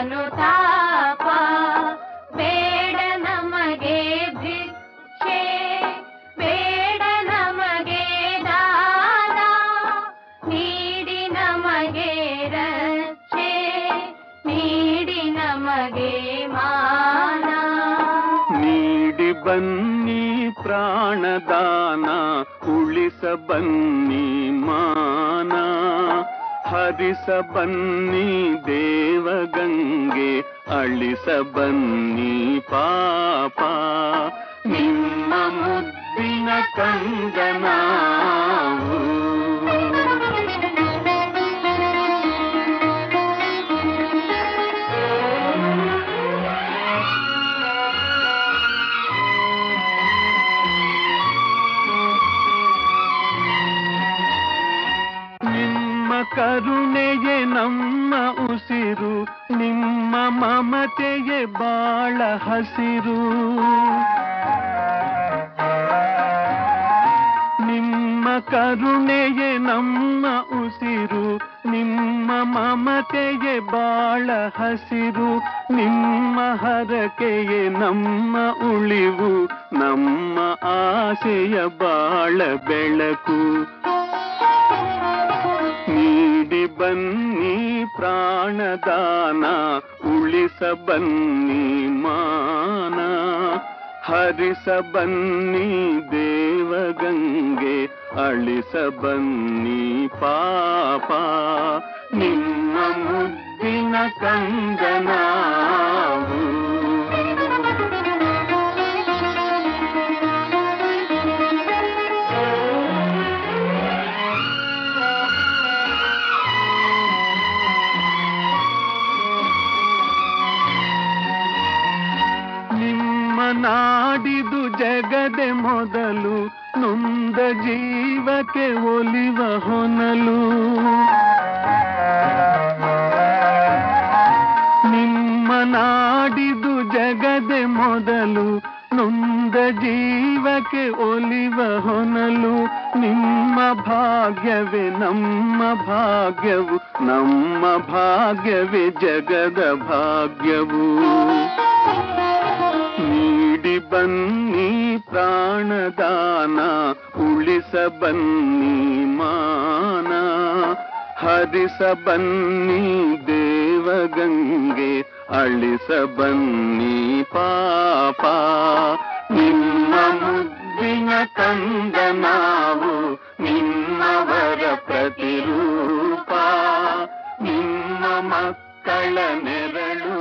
ಅನುತಾಪ ಬೇಡ ನಮಗೆ ಭಿಕ್ಷೆ ಬೇಡ ನಮಗೆ ದಾನ ನೀಡಿ ನಮಗೆ ರಕ್ಷೆ ನೀಡಿ ನಮಗೆ ಮಾನ ನೀಡಿ ಬನ್ನಿ ಪ್ರಾಣದಾನ ಉಳಿಸ ಬನ್ನಿ ಮಾನ ಹರಿಸ ಬನ್ನಿ ದೇವಗಂಗೆ ಅಳಿಸ ಬನ್ನಿ ಪಾಪ ನಿಮ್ಮ ಮುದ್ದಿನ ಕಂದನಾವು ನಿಮ್ಮ ಕರುಣೆಯೇ ನಮ್ಮ ಉಸಿರು ನಿಮ್ಮ ಮಮತೆಯೇ ಬಾಳ ಹಸಿರು ನಿಮ್ಮ ಕರುಣೆಯೇ ನಮ್ಮ ಉಸಿರು ನಿಮ್ಮ ಮಮತೆಯೇ ಬಾಳ ಹಸಿರು ನಿಮ್ಮ ಹರಕೆಯೇ ನಮ್ಮ ಉಳಿವು ನಮ್ಮ ಆಸೆಯ ಬಾಳ ಬೆಳಕು ನೀಡಿ ಬನ್ನಿ ಪ್ರಾಣದಾನ ಉಳಿಸ ಬನ್ನಿ ಮಾನ ಹರಿಸ ಬನ್ನಿ ದೇವಗಂಗೆ ಅಳಿಸ ಬನ್ನಿ ಪಾಪ ನಿಮ್ಮ ಮುದ್ದಿನ ಕಂದನಾವು ನಿಮ್ಮ ನಾಡಿದು ಜಗದೆ ಮೊದಲು ನೊಂದ ಜೀವಕ್ಕೆ ಒಲಿವ ಹೊನಲು ನಿಮ್ಮ ನಾಡಿದು ಜಗದೆ ಮೊದಲು ನೊಂದ ಜೀವಕ್ಕೆ ಒಲಿವ ಹೊನಲು ನಿಮ್ಮ ಭಾಗ್ಯವೇ ನಮ್ಮ ಭಾಗ್ಯವು ನಮ್ಮ ಭಾಗ್ಯವೇ ಜಗದ ಭಾಗ್ಯವು ನೀಡಿ ಬನ್ನಿ ಪ್ರಾಣದಾನ ಉಳಿಸ ಬನ್ನಿ ಮಾನ ಹರಿಸ ಬನ್ನಿ ದೇವಗಂಗೆ ಅಳಿಸ ಬನ್ನಿ ಪಾಪ ನಿಮ್ಮ ಮುದ್ದಿನ ಕಂದ ನಾವು ನಿಮ್ಮವರ ಪ್ರತಿರೂಪ ನಿಮ್ಮ ಮಕ್ಕಳ ನೆರಳು